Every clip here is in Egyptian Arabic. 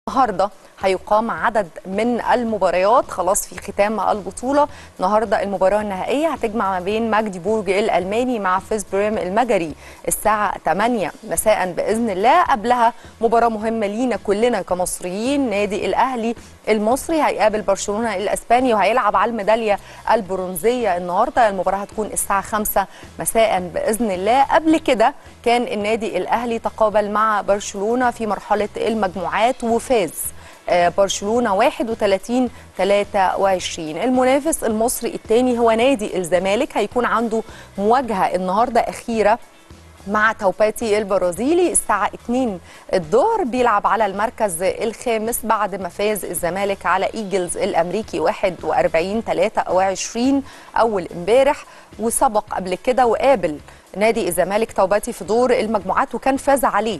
النهارده هيقام عدد من المباريات خلاص في ختام البطوله النهارده المباراه النهائيه هتجمع ما بين مجدي بورج الالماني مع فيس بريم المجري الساعه 8 مساء باذن الله قبلها مباراه مهمه لينا كلنا كمصريين نادي الاهلي المصري هيقابل برشلونه الاسباني وهيلعب على الميداليه البرونزيه النهارده المباراه هتكون الساعه 5 مساء باذن الله قبل كده كان النادي الاهلي تقابل مع برشلونه في مرحله المجموعات وفاز برشلونه 31 23 المنافس المصري الثاني هو نادي الزمالك هيكون عنده مواجهه النهارده اخيره مع توباتي البرازيلي الساعة 2 الظهر بيلعب على المركز الخامس بعد ما فاز الزمالك على ايجلز الامريكي 41 23 اول امبارح وسبق قبل كده وقابل نادي الزمالك توباتي في دور المجموعات وكان فاز عليه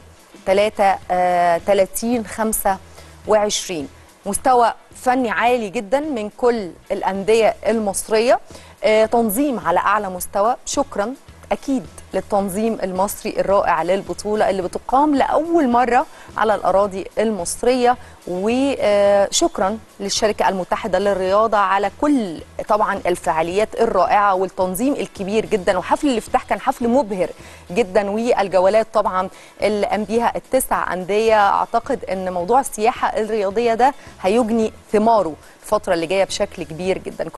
33 25 مستوى فني عالي جدا من كل الأندية المصرية تنظيم على أعلى مستوى شكرا أكيد للتنظيم المصري الرائع للبطولة اللي بتقام لأول مرة على الأراضي المصرية وشكرا للشركة المتحدة للرياضة على كل طبعا الفعاليات الرائعة والتنظيم الكبير جدا وحفل الافتتاح كان حفل مبهر جدا والجولات طبعا اللي قام بيها التسع أندية أعتقد أن موضوع السياحة الرياضية ده هيجني ثماره الفترة اللي جاية بشكل كبير جدا